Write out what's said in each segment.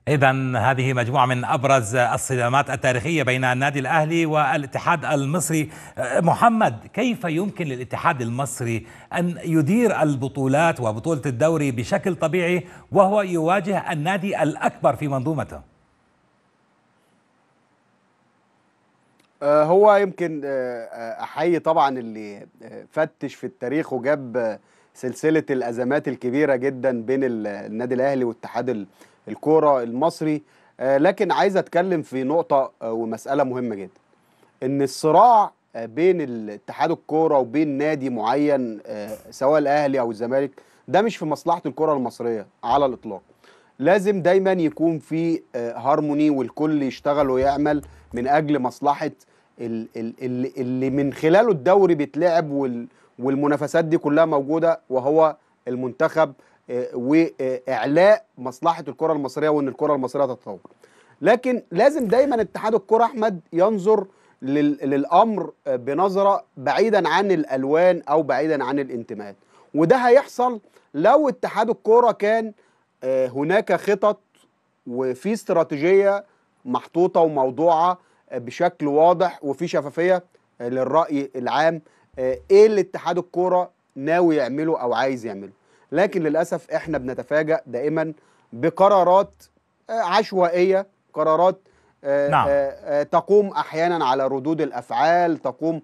إذا هذه مجموعة من أبرز الصدامات التاريخية بين النادي الأهلي والاتحاد المصري محمد كيف يمكن للاتحاد المصري أن يدير البطولات وبطولة الدوري بشكل طبيعي وهو يواجه النادي الأكبر في منظومته هو يمكن احيي طبعا اللي فتش في التاريخ وجاب سلسله الازمات الكبيره جدا بين النادي الاهلي واتحاد الكوره المصري لكن عايز اتكلم في نقطه ومساله مهمه جدا ان الصراع بين الاتحاد الكوره وبين نادي معين سواء الاهلي او الزمالك ده مش في مصلحه الكره المصريه على الاطلاق لازم دايما يكون في هارموني والكل يشتغل ويعمل من اجل مصلحه اللي من خلاله الدوري بيتلعب والمنافسات دي كلها موجوده وهو المنتخب واعلاء مصلحه الكره المصريه وان الكره المصريه تتطور لكن لازم دايما اتحاد الكره احمد ينظر للامر بنظره بعيدا عن الالوان او بعيدا عن الانتماءات وده هيحصل لو اتحاد الكره كان هناك خطط وفي استراتيجيه محطوطه وموضوعه بشكل واضح وفي شفافيه للراي العام ايه اللي اتحاد الكوره ناوي يعمله او عايز يعمله لكن للاسف احنا بنتفاجأ دائما بقرارات عشوائيه قرارات نعم. تقوم احيانا على ردود الافعال تقوم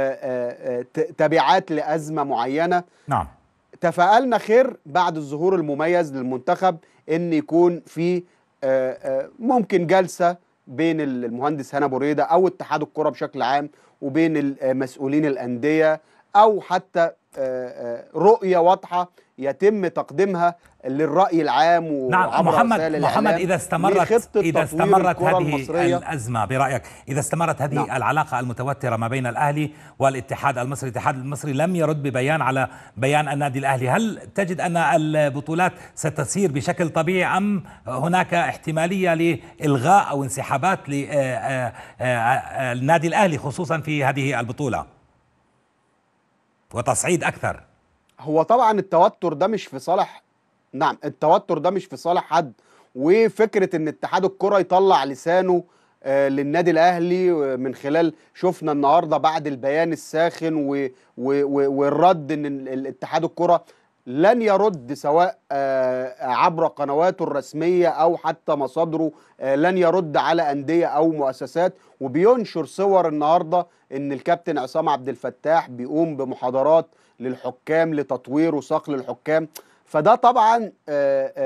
تبعات لازمه معينه نعم تفائلنا خير بعد الظهور المميز للمنتخب ان يكون في ممكن جلسه بين المهندس هنا بريده او اتحاد الكره بشكل عام وبين مسؤولين الانديه او حتى رؤيه واضحه يتم تقديمها للراي العام نعم محمد محمد اذا استمرت اذا استمرت هذه المصرية. الازمه برايك اذا استمرت هذه نعم. العلاقه المتوتره ما بين الاهلي والاتحاد المصري الاتحاد المصري لم يرد ببيان على بيان النادي الاهلي هل تجد ان البطولات ستسير بشكل طبيعي ام هناك احتماليه لالغاء او انسحابات للنادي الاهلي خصوصا في هذه البطوله وتصعيد اكثر هو طبعا التوتر ده مش في صالح نعم التوتر ده مش في صالح حد وفكره ان اتحاد الكره يطلع لسانه آه للنادي الاهلي من خلال شفنا النهارده بعد البيان الساخن و و و والرد ان الاتحاد الكره لن يرد سواء آه عبر قنواته الرسميه او حتى مصادره آه لن يرد على انديه او مؤسسات وبينشر صور النهارده ان الكابتن عصام عبد الفتاح بيقوم بمحاضرات للحكام لتطوير وصقل الحكام فده طبعا